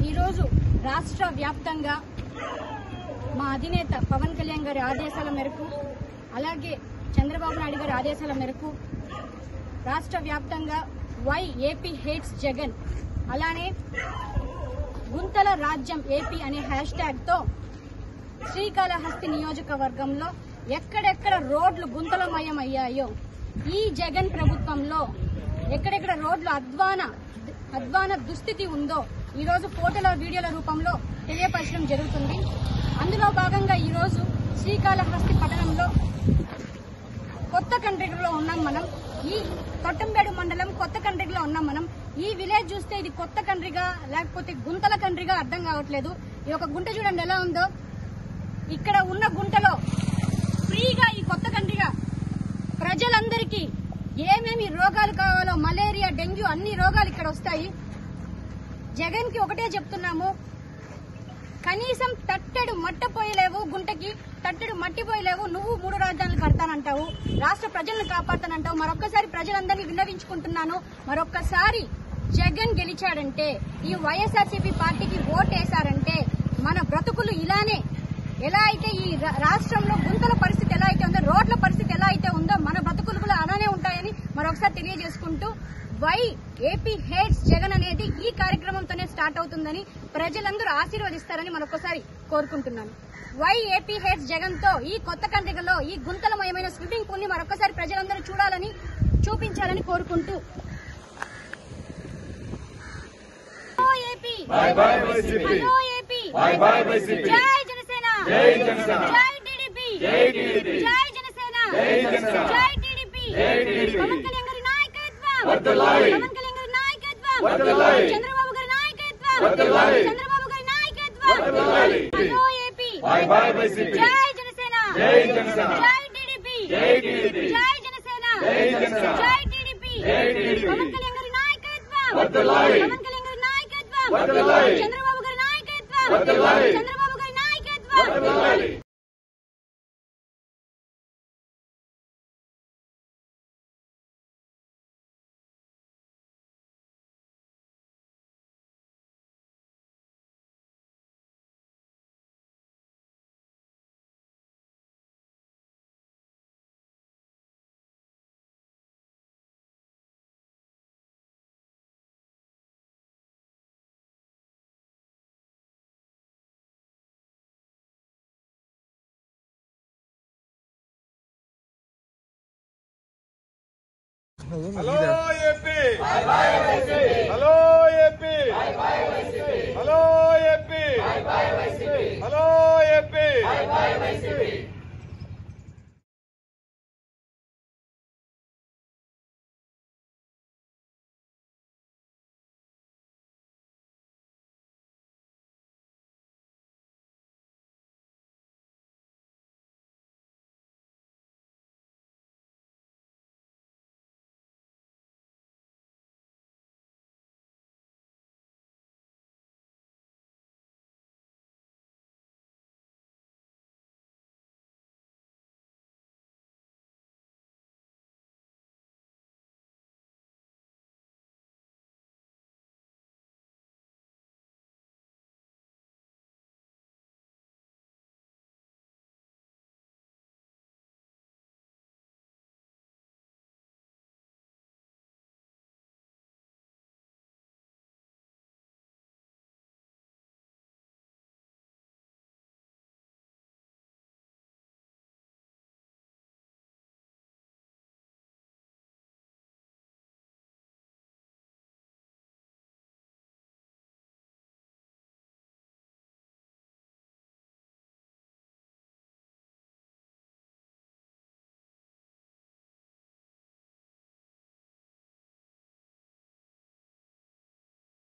ఈరోజు రాష్ట్ర వ్యాప్తంగా మా అధినేత పవన్ కళ్యాణ్ గారి ఆదేశాల మేరకు అలాగే చంద్రబాబు నాయుడు గారి ఆదేశాల మేరకు రాష్ట్ర వ్యాప్తంగా వై ఏపీ హేట్స్ జగన్ అలానే గుంతల రాజ్యం ఏపీ అనే హ్యాష్ ట్యాగ్ తో శ్రీకాళహస్తి నియోజకవర్గంలో ఎక్కడెక్కడ రోడ్లు గుంతలమయం అయ్యాయో ఈ జగన్ ప్రభుత్వంలో ఎక్కడెక్కడ రోడ్లు అధ్వాన అధ్వాన దుస్థితి ఉందో ఈ రోజు ఫోటోల వీడియోల రూపంలో తెలియపరచడం జరుగుతుంది అందులో భాగంగా ఈ రోజు శ్రీకాళహస్తి పట్టణంలో కొత్త కండ్రిగలో ఉన్నాం మనం ఈ తొట్టంబేడు మండలం కొత్త కండ్రిగలో ఉన్నాం మనం ఈ విలేజ్ చూస్తే ఇది కొత్త కండ్రిగా లేకపోతే గుంతల కండ్రిగా అర్థం కావట్లేదు ఈ ఒక గుంట చూడండి ఎలా ఉందో ఇక్కడ ఉన్న గుంటలో ఫ్రీగా ఈ కొత్త కండ్రిగా ప్రజలందరికీ ఏమేమి రోగాలు కావాలో మలేరియా డెంగ్యూ అన్ని రోగాలు ఇక్కడ వస్తాయి జగన్ కి ఒకటే చెప్తున్నాము కనీసం తట్టెడు మట్ట పోయలేవు గుంటకి తట్టెడు మట్టి పోయలేవు నువ్వు మూడు రాజధానులు కడతానంటావు రాష్ట్ర ప్రజలను కాపాడతానంటావు మరొక్కసారి ప్రజలందరినీ విన్నవించుకుంటున్నాను మరొక్కసారి జగన్ గెలిచాడంటే ఈ వైఎస్ఆర్సీపీ పార్టీకి ఓటేశారంటే మన బ్రతుకులు ఇలానే ఎలా అయితే ఈ రా- రాష్ట్రంలో గుంతల పరిస్థితి ఎలా అయితే ఉందో రోడ్ల పరిస్థితి ఎలా అయితే ఉందో మన బ్రతుకులు కూడా అలానే ఉంటాయని మరొకసారి తెలియజేసుకుంటూ వై ఏపీ హేట్స్ జగన్ అనేది ఈ కార్యక్రమంతోనే స్టార్ట్ అవుతుందని ప్రజలందరూ ఆశీర్వదిస్తారని మరొకసారి కోరుకుంటున్నాను వై ఏపీ హేట్స్ జగన్ తో ఈ కొత్త కండ్రికలో ఈ గుంతలమయమైన స్విమ్మింగ్ పూల్ ని మరొకసారి ప్రజలందరూ చూడాలని చూపించాలని కోరుకుంటూ hello AP Bye bye YCP. Hello AP Bye bye YCP. జై జనసేన జై జనసేన. జై టీడీపీ జై టీడీపీ. జై జనసేన జై జనసేన. జై టీడీపీ జై టీడీపీ. పవన్ కళ్యాణ్ గారి నాయకత్వం వర్ధిల్లాలి. పవన్ కళ్యాణ్ గారి నాయకత్వం వర్ధిల్లాలి. చంద్రబాబు గారి నాయకత్వం వర్ధిల్లాలి. చంద్రబాబు గారి నాయకత్వం వర్ధిల్లాలి. Hello AP Bye bye YCP. జై జనసేన జై జనసేన. జై టీడీపీ జై టీడీపీ. జై జనసేన జై జనసేన. జై టీడీపీ జై టీడీపీ. పవన్ కళ్యాణ్ గారి నాయకత్వం వర్ధిల్లాలి. పవన్ కళ్యాణ్ గారి నాయకత్వం వర్ధిల్లాలి. చంద్రబాబు గారి నాయకత్వం వర్ధిల్లాలి. చంద్రబాబు గారి నాయకత్వం వర్ధిల్లాలి. Hello AP hello